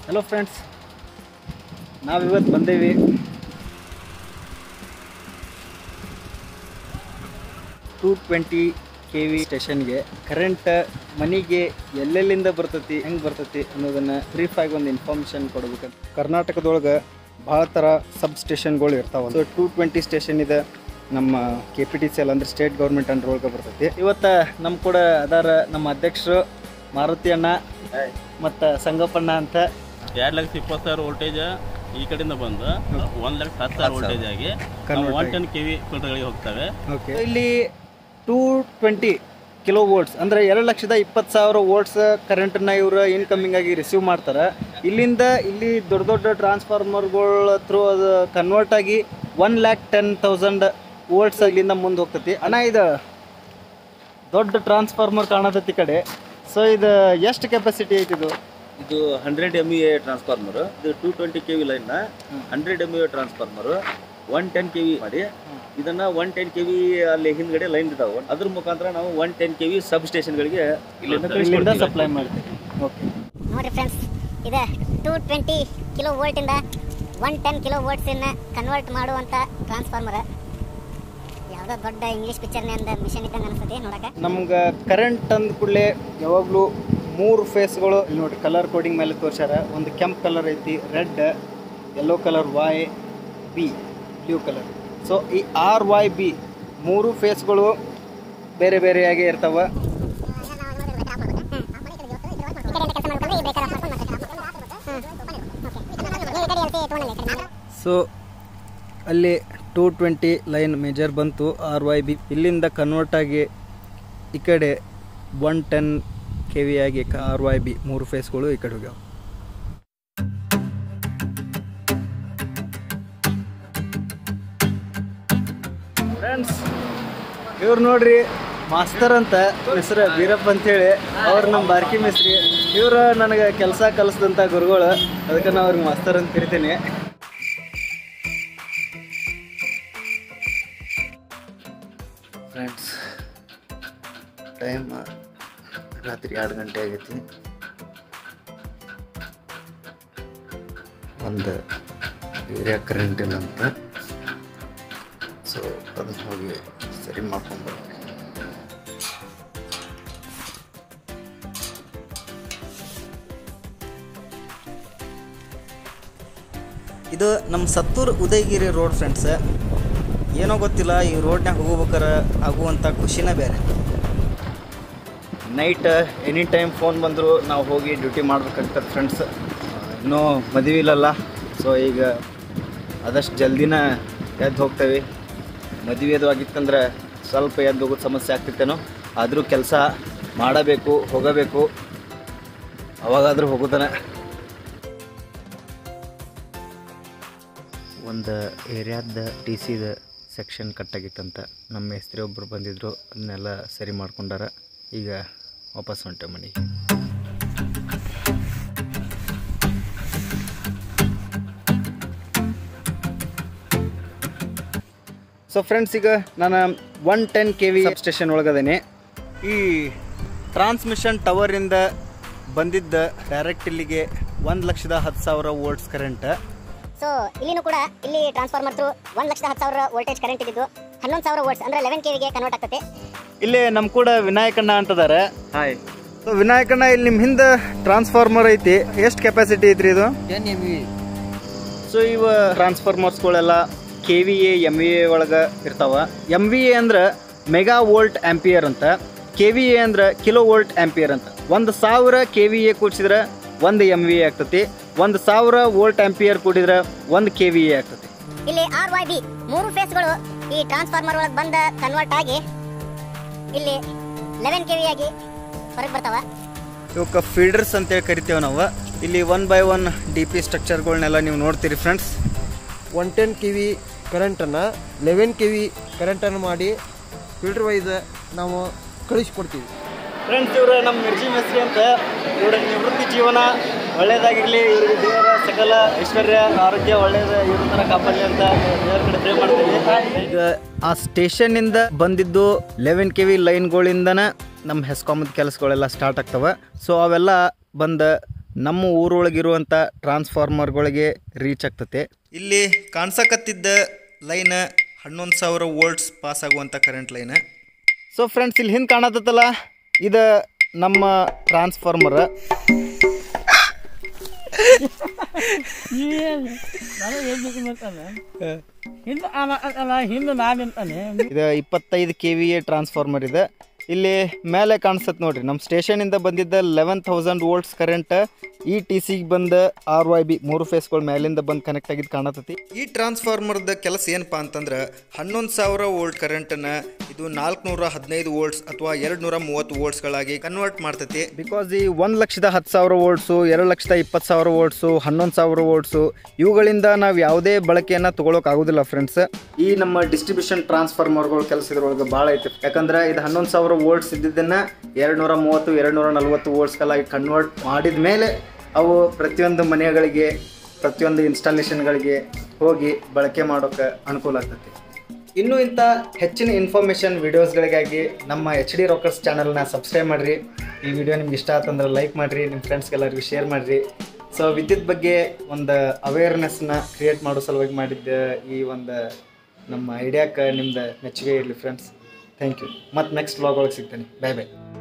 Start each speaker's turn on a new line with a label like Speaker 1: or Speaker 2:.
Speaker 1: hello friends ನಾವಿವತ್ತು ಬಂದೇವಿ two twenty K V ಸ್ಟೇಷನ್ಗೆ ಕರೆಂಟ್ ಮನೆಗೆ ಎಲ್ಲೆಲ್ಲಿಂದ ಬರ್ತೈತಿ ಹೆಂಗೆ ಬರ್ತೈತಿ ಅನ್ನೋದನ್ನು ಬ್ರೀಫಾಗಿ ಒಂದು ಇನ್ಫಾರ್ಮೇಷನ್ ಕೊಡ್ಬೇಕಂತ ಕರ್ನಾಟಕದೊಳಗೆ ಭಾಳ ಥರ ಸಬ್ ಸ್ಟೇಷನ್ಗಳು ಇರ್ತಾವೆ ಸೊ ಟೂ ಟ್ವೆಂಟಿ ಸ್ಟೇಷನ್ ಇದೆ ನಮ್ಮ K P T C L ಅಂದ್ರೆ ಸ್ಟೇಟ್ ಗೌರ್ಮೆಂಟ್ ಅಂಡರ್ ಒಳಗೆ ಬರ್ತೈತಿ ಇವತ್ತು ನಮ್ಮ ಕೂಡ ಅದಾರ ನಮ್ಮ ಅಧ್ಯಕ್ಷರು ಮಾರುತಿ ಅಣ್ಣ ಮತ್ತು ಸಂಗಪ್ಪಣ್ಣ ಅಂತ
Speaker 2: ಎರಡು ಲಕ್ಷ ಇಪ್ಪತ್ತು ಸಾವಿರ ವೋಲ್ಟೇಜ್ ಈ ಕಡೆಯಿಂದ ಬಂದು ಒಂದು ಲಕ್ಷ ಹತ್ತು ಸಾವಿರ ವೋಲ್ಟೇಜ್ ಆಗಿ
Speaker 1: Convert
Speaker 2: one ten K V ಫಿಲ್ಟರ್ಗಳಿಗೆ ಹೋಗ್ತವೆ
Speaker 1: ಓಕೆ ಇಲ್ಲಿ ಟೂ ಟ್ವೆಂಟಿ ಕಿಲೋ ವೋಲ್ಟ್ಸ್ ಅಂದರೆ ಎರಡು ಲಕ್ಷದ ಇಪ್ಪತ್ತು ಸಾವಿರ ವೋಲ್ಟ್ಸ್ ಕರೆಂಟನ್ನು ಇವರು ಇನ್ಕಮಿಂಗ್ ಆಗಿ ರಿಸೀವ್ ಮಾಡ್ತಾರೆ ಇಲ್ಲಿಂದ ಇಲ್ಲಿ ದೊಡ್ಡ ದೊಡ್ಡ ಟ್ರಾನ್ಸ್ಫಾರ್ಮರ್ಗಳ ಥ್ರೂ ಅದು ಕನ್ವರ್ಟ್ ಆಗಿ one lakh ten thousand volts ಇಲ್ಲಿಂದ ಮುಂದೆ ಹೋಗ್ತೈತಿ ಅಣ್ಣ ಇದು ದೊಡ್ಡ ಟ್ರಾನ್ಸ್ಫಾರ್ಮರ್ ಕಾಣತೈತಿ ಈ ಕಡೆ ಸೊ ಇದು ಎಷ್ಟು ಕೆಪಾಸಿಟಿ ಐತಿ ಇದು
Speaker 3: ಇದು ಹಂಡ್ರೆಡ್ ಎಮ್ ಇ ಟ್ರಾನ್ಸ್ಫಾರ್ಮರ್ ಇದು ಟೂ ಟ್ವೆಂಟಿ ಕೆ ವಿ ಲೈನ್ನ hundred M E transformer one ten K V ಮಾಡಿ ಇದನ್ನ ಒನ್ ಟೆನ್ ಕೆ ವಿ ಅಲ್ಲಿ ಹಿಂದ್ಗಡೆ ಲೈನ್ ಇದಾವೆ ಅದ್ರ ಮುಖಾಂತರ ನಾವು one ten K V sub ಸ್ಟೇಷನ್ಗಳಿಗೆ ಇಲ್ಲಿಂದ
Speaker 1: ಇಲ್ಲಿಂದ
Speaker 3: ಕಳಿಸ್ಕೊಡ್ತೀವಿ
Speaker 1: ಸಪ್ಲೈ ಮಾಡ್ತೀವಿ ಓಕೆ
Speaker 4: ನೋಡಿರಿ ಫ್ರೆಂಡ್ಸ್ ಇದೆ ಟೂ ಟ್ವೆಂಟಿ ಕಿಲೋ ವೋಲ್ಟಿಂದ ಒನ್ ಟೆನ್ ಕಿಲೋ ವೋಲ್ಟ್ಸನ್ನ ಕನ್ವರ್ಟ್ ಮಾಡುವಂಥ ಟ್ರಾನ್ಸ್ಫಾರ್ಮರ್ ಯಾವುದೋ ದೊಡ್ಡ ಇಂಗ್ಲೀಷ್ ಪಿಕ್ಚರ್ನಿಂದ ಮಿಷನ್ ಇದ್ದಂಗೆ ಅನಿಸ್ತದೆ ನೋಡಕ್ಕೆ
Speaker 1: ನಮ್ಗೆ ಕರೆಂಟ್ ಅಂದ ಕೂಡಲೇ ಯಾವಾಗಲೂ ಮೂರು ಫೇಸ್ಗಳು ಇಲ್ಲಿ ನೋಡಿ ಕಲರ್ ಕೋಡಿಂಗ್ ಮೇಲೆ ತೋರ್ಸ್ಯಾರ ಒಂದು ಕೆಂಪು ಕಲರ್ ಐತಿ red yellow colour Y B blue colour so ಈ ಆರ್ ವೈ ಬಿ ಮೂರು ಫೇಸ್ಗಳು ಬೇರೆ ಬೇರೆಯಾಗಿ ಇರ್ತಾವೆ ಸೊ ಅಲ್ಲಿ ಟೂ ಟ್ವೆಂಟಿ ಲೈನ್ ಮೇಜರ್ ಬಂತು ಆರ್ ವೈ ಬಿ ಇಲ್ಲಿಂದ ಕನ್ವರ್ಟ್ ಆಗಿ ಈ ಕಡೆ ಒನ್ ಟೆನ್ ಕೆ ವಿ ಆಗಿ ಆರ್ ವೈ ಬಿ ಮೂರು ಫೇಸ್ಗಳು ಈ ಕಡೆ ಹೋಗ್ಯಾವ ಫ್ರೆಂಡ್ಸ್ ಇವ್ರು ನೋಡ್ರಿ ಮಾಸ್ತರ್ ಅಂತ ಹೆಸರು ವೀರಪ್ಪ ಅಂತೇಳಿ ಅವ್ರು ನಮ್ಮ ಬಾರ್ಕಿ ಮಿಸ್ರಿ ಇವ್ರು ನನಗೆ ಕೆಲಸ ಕಲಿಸಿದಂಥ ಗುರುಗಳು ಅದಕ್ಕೆ ನಾವು ಅವ್ರಿಗೆ ಮಾಸ್ತರ್ ಅಂತ ಕರಿತೀನಿ
Speaker 5: ಫ್ರೆಂಡ್ಸ್ ಟೈಮ್ ರಾತ್ರಿ ಎರಡು ಗಂಟೆ ಆಗೈತಿ ಒಂದು ಏರಿಯಾ ಕರೆಂಟ್ ಇಲ್ಲ ಅಂತ ಸೊ ಅದನ್ನ ಹೋಗಿ ಸರಿ ಮಾಡ್ಕೊಂಡ್ಬರ್ಬೇಕು
Speaker 1: ಇದು ನಮ್ಮ ಸತ್ತೂರು ಉದಯಗಿರಿ ರೋಡ್ ಫ್ರೆಂಡ್ಸ್ ಏನೋ ಗೊತ್ತಿಲ್ಲ ಈ ರೋಡ್ನಾಗ ಹೋಗ್ಬೇಕಾರೆ ಆಗುವಂಥ ಖುಷಿನೇ ಬೇರೆ ನೈಟ್ ಎನಿ ಟೈಮ್ ಫೋನ್ ಬಂದರೂ ನಾವು ಹೋಗಿ ಡ್ಯೂಟಿ ಮಾಡ್ಬೇಕಾಗ್ತದೆ ಫ್ರೆಂಡ್ಸ್ ಇನ್ನೂ ಮದುವೆ ಇಲ್ಲಲ್ಲ ಸೊ ಈಗ ಆದಷ್ಟು ಜಲ್ದಿನ ಎದ್ದು ಹೋಗ್ತೇವೆ ಮದುವೆದು ಆಗಿತ್ತಂದ್ರೆ ಸ್ವಲ್ಪ ಎದ್ದು ಹೋಗೋದು ಸಮಸ್ಯೆ ಆಗ್ತಿತ್ತೇನೋ ಆದರೂ ಕೆಲಸ ಮಾಡಬೇಕು ಹೋಗಬೇಕು ಅವಾಗಾದರೂ ಹೋಗೋದನ್ನ ಒಂದು ಏರಿಯಾದ ಟಿ ಸಿದ ಸೆಕ್ಷನ್ ಕಟ್ಟಾಗಿತ್ತಂತ ನಮ್ಮ ಮೇಸ್ತ್ರಿ ಒಬ್ಬರು ಬಂದಿದ್ದರು ಅದನ್ನೆಲ್ಲ ಸರಿ ಮಾಡ್ಕೊಂಡಾರ ಈಗ ವಾಪಸ್ ಹೊಂಟೆ ಮನೆಗೆ ಸೊ ಫ್ರೆಂಡ್ಸ್ ಈಗ ನಾನು one ten K V station ಒಳಗದೇನೆ ಈ ಟ್ರಾನ್ಸ್ಮಿಷನ್ ಟವರಿಂದ ಬಂದಿದ್ದ ಡೈರೆಕ್ಟ್ ಇಲ್ಲಿಗೆ ಒಂದು ಲಕ್ಷದ ಹತ್ತು ಸಾವಿರ ವೋಲ್ಟ್ಸ್ ಕರೆಂಟ್
Speaker 4: ಸೊ ಇಲ್ಲಿನೂ ಕೂಡ ಇಲ್ಲಿ ಟ್ರಾನ್ಸ್ಫಾರ್ಮರ್ ಥ್ರೂ ಒಂದು ಲಕ್ಷದ ಹತ್ತು ಸಾವಿರ ವೋಲ್ಟೇಜ್ ಕರೆಂಟ್ ಇದ್ದಿದ್ದು ಹನ್ನೊಂದು ಸಾವಿರ ವೋಲ್ಟ್ಸ್ ಅಂದರೆ ಲೆವೆನ್ ಕೆ ವಿಗೆ ಕನ್ವರ್ಟ್ ಆಗ್ತದೆ
Speaker 1: ಇಲ್ಲಿ ನಮ್ಮ ಕೂಡ ವಿನಾಯಕಣ್ಣ ಅಂತದಾರೆ
Speaker 3: ಹಾಯ್
Speaker 1: ಸೊ ವಿನಾಯಕಣ್ಣ ಇಲ್ಲಿ ನಿಮ್ಮ ಹಿಂದೆ ಟ್ರಾನ್ಸ್ಫಾರ್ಮರ್ ಐತಿ ಎಷ್ಟು ಕೆಪಾಸಿಟಿ ಐತ್ರಿ ಇದು ಸೊ ಇವ ಟ್ರಾನ್ಸ್ಫಾರ್ಮರ್ಸ್ಗಳೆಲ್ಲ K V A M V A ಒಳಗೆ ಇರ್ತಾವ ಎಮ್ ವಿ ಎ ಅಂದ್ರೆ ಮೆಗಾ ವೋಲ್ಟ್ ಆಂಪಿಯರ್ ಅಂತ ಕೆ ವಿ ಎ ಅಂದ್ರೆ ಕಿಲೋ ವೋಲ್ಟ್ ಆಂಪಿಯರ್ ಅಂತ ಒಂದು ಸಾವಿರ ಕೆ ವಿ ಎ ಕೂಡಿಸಿದ್ರೆ ಒಂದು ಎಮ್ ವಿ ಎ ಆಗ್ತತಿ ಒಂದು ಸಾವಿರ ವೋಲ್ಟ್ ಆಂಪಿಯರ್ ಕೂಡಿದ್ರೆ ಒಂದು ಕೆ ವಿ ಎ ಆಗ್ತತಿ
Speaker 4: ಇಲ್ಲಿ ಆರ್ ವೈ ಬಿ ಮೂರು ಫೇಸ್ಗಳು ಈ ಟ್ರಾನ್ಸ್ಫಾರ್ಮರ್ ಒಳಗೆ ಬಂದ ಕನ್ವರ್ಟ್ ಆಗಿ ಇಲ್ಲಿ ಲೆವೆನ್ ಕೆ ವಿ ಆಗಿ ಹೊರಗೆ ಬರ್ತಾವ
Speaker 1: ಇವಕ್ಕೆ ಫೀಡರ್ಸ್ ಅಂತೇಳಿ ಕರಿತೇವೆ ನಾವು ಇಲ್ಲಿ one by one D P ಸ್ಟ್ರಕ್ಚರ್ಗಳನ್ನೆಲ್ಲ ನೀವು ನೋಡ್ತೀರಿ friends
Speaker 6: one ten K V ಕರೆಂಟನ್ನು ಲೆವೆನ್ ಕೆ ವಿ ಕರೆಂಟನ್ನು ಮಾಡಿ ಫಿಲ್ಟರ್ ವೈಸ್ ನಾವು ಕಳಿಸ್ಕೊಡ್ತೀವಿ
Speaker 1: ಫ್ರೆಂಡ್ಸ್ ಇವರು ನಮ್ಮ ಮಿರ್ಜಿ ಮೆಸ್ರಿ ಅಂತ ಇವರ ನಿವೃತ್ತಿ ಜೀವನ ಒಳ್ಳೇದಾಗಿರಲಿ ಇವರಿಗೆ ದೇವರ ಸಕಲ ಐಶ್ವರ್ಯ ಆರೋಗ್ಯ ಒಳ್ಳೇದ ಇವ್ರ ಥರ ಕಾಪಾಡಲಿ ಅಂತ ದೇವರ ಕಡೆ ಪ್ರೇ ಮಾಡ್ತೀವಿ ಈಗ ಆ ಸ್ಟೇಷನ್ನಿಂದ ಬಂದಿದ್ದು ಲೆವೆನ್ ಕೆ ವಿ ಲೈನ್ಗಳಿಂದನೇ ನಮ್ಮ ಹೆಸ್ಕಾಮದ ಕೆಲಸಗಳೆಲ್ಲ ಸ್ಟಾರ್ಟ್ ಆಗ್ತವೆ ಸೊ ಅವೆಲ್ಲ ಬಂದ ನಮ್ಮ ಊರೊಳಗಿರುವಂಥ ಟ್ರಾನ್ಸ್ಫಾರ್ಮರ್ಗಳಿಗೆ ರೀಚ್ ಆಗ್ತತೆ ಇಲ್ಲಿ ಕಾಣಿಸಕತ್ತಿದ್ದ ಲೈನ್ ಹನ್ನೊಂದು ಸಾವಿರ ವೋಲ್ಟ್ಸ್ ಪಾಸ್ ಆಗುವಂಥ ಕರೆಂಟ್ ಲೈನ್ ಸೊ ಫ್ರೆಂಡ್ಸ್ ಇಲ್ಲಿ ಹಿಂದೆ ಕಾಣತ್ತಲ್ಲ ಇದು ನಮ್ಮ ಟ್ರಾನ್ಸ್ಫಾರ್ಮರ್
Speaker 7: ಹಿಂದೆ ಅಲ್ಲ ಹಿಂದೆ ನಾನು ಅಂತಾನೆ
Speaker 1: ಇದು ಇಪ್ಪತ್ತೈದು ಕೆ ವಿ ಎ ಟ್ರಾನ್ಸ್ಫಾರ್ಮರ್ ಇದೆ ಇಲ್ಲಿ ಮೇಲೆ ಕಾಣಿಸ್ತದೆ ನೋಡ್ರಿ ನಮ್ಮ ಸ್ಟೇಷನಿಂದ ಬಂದಿದ್ದ ಲೆವೆನ್ ತೌಸಂಡ್ ವೋಲ್ಟ್ಸ್ ಕರೆಂಟ್ ಈ ಟಿ ಸಿಗೆ ಬಂದ ಆರ್ ವೈ ಬಿ ಮೂರು ಫೇಸ್ಗಳು ಮೇಲಿಂದ ಬಂದು ಕನೆಕ್ಟ್ ಆಗಿದ್ದು ಕಾಣತತಿ ಈ ಟ್ರಾನ್ಸ್ಫಾರ್ಮರ್ದ ಕೆಲಸ ಏನಪ್ಪ ಅಂತಂದ್ರೆ ಹನ್ನೊಂದು ಸಾವಿರ ವೋಲ್ಟ್ ಕರೆಂಟನ್ನು ಇದು ನಾಲ್ಕುನೂರ ಹದಿನೈದು ವೋಲ್ಟ್ಸ್ ಅಥವಾ ಎರಡು ನೂರ ಮೂವತ್ತು ವೋಲ್ಟ್ಸ್ಗಳಾಗಿ ಕನ್ವರ್ಟ್ ಮಾಡ್ತತಿ ಬಿಕಾಸ್ ಈ ಒಂದು ಲಕ್ಷದ ಹತ್ತು ಸಾವಿರ ವೋಲ್ಟ್ಸು ಎರಡು ಲಕ್ಷದ ಇಪ್ಪತ್ತು ಸಾವಿರ ವೋಲ್ಟ್ಸು ಹನ್ನೊಂದು ಸಾವಿರ ವೋಲ್ಟ್ಸು ಇವುಗಳಿಂದ ನಾವು ಯಾವುದೇ ಬಳಕೆಯನ್ನು ತಗೊಳಕ್ ಆಗೋದಿಲ್ಲ ಫ್ರೆಂಡ್ಸ್ ಈ ನಮ್ಮ ಡಿಸ್ಟ್ರಿಬ್ಯೂಷನ್ ಟ್ರಾನ್ಸ್ಫಾರ್ಮರ್ಗಳು ಕೆಲಸ ಇದ್ರೊಳಗೆ ಭಾಳ ಐತಿ ಯಾಕಂದ್ರೆ ಇದು ಹನ್ನೊಂದು ಸಾವಿರ ವೋಲ್ಟ್ಸ್ ಇದ್ದಿದ್ದನ್ನ ಎರಡು ನೂರ ಮೂವತ್ತು ಎರಡು ನೂರ ನಲ್ವತ್ತು ವೋಲ್ಟ್ಸ್ಗಳಾಗಿ ಕನ್ವರ್ಟ್ ಮಾಡಿದ ಮೇಲೆ ಅವು ಪ್ರತಿಯೊಂದು ಮನೆಗಳಿಗೆ ಪ್ರತಿಯೊಂದು ಇನ್ಸ್ಟಾಲೇಷನ್ಗಳಿಗೆ ಹೋಗಿ ಬಳಕೆ ಮಾಡೋಕೆ ಅನುಕೂಲ ಆಗ್ತೈತಿ ಇನ್ನೂ ಇಂಥ ಹೆಚ್ಚಿನ ಇನ್ಫಾರ್ಮೇಷನ್ ವಿಡಿಯೋಸ್ಗಳಿಗಾಗಿ ನಮ್ಮ ಎಚ್ ಡಿ ರಾಕರ್ಸ್ ಚಾನಲ್ನ ಸಬ್ಸ್ಕ್ರೈಬ್ ಮಾಡಿರಿ ಈ ವಿಡಿಯೋ ನಿಮ್ಗೆ ಇಷ್ಟ ಆತಂದ್ರೆ ಲೈಕ್ ಮಾಡಿರಿ ನಿಮ್ಮ ಫ್ರೆಂಡ್ಸ್ಗೆಲ್ಲರಿಗೂ ಶೇರ್ ಮಾಡಿರಿ ಸೊ ವಿದ್ಯುತ್ ಬಗ್ಗೆ ಒಂದು ಅವೇರ್ನೆಸ್ನ ಕ್ರಿಯೇಟ್ ಮಾಡೋ ಸಲುವಾಗಿ ಮಾಡಿದ್ದ ಈ ಒಂದು ನಮ್ಮ ಐಡಿಯಾಕ್ಕೆ ನಿಮ್ದು ಮೆಚ್ಚುಗೆ ಇರಲಿ ಫ್ರೆಂಡ್ಸ್ ಥ್ಯಾಂಕ್ ಯು ಮತ್ತು ನೆಕ್ಸ್ಟ್ ವ್ಲಾಗ್ ಒಳಗೆ ಸಿಗ್ತೇನೆ ಬಾಯ್ ಬಾಯ್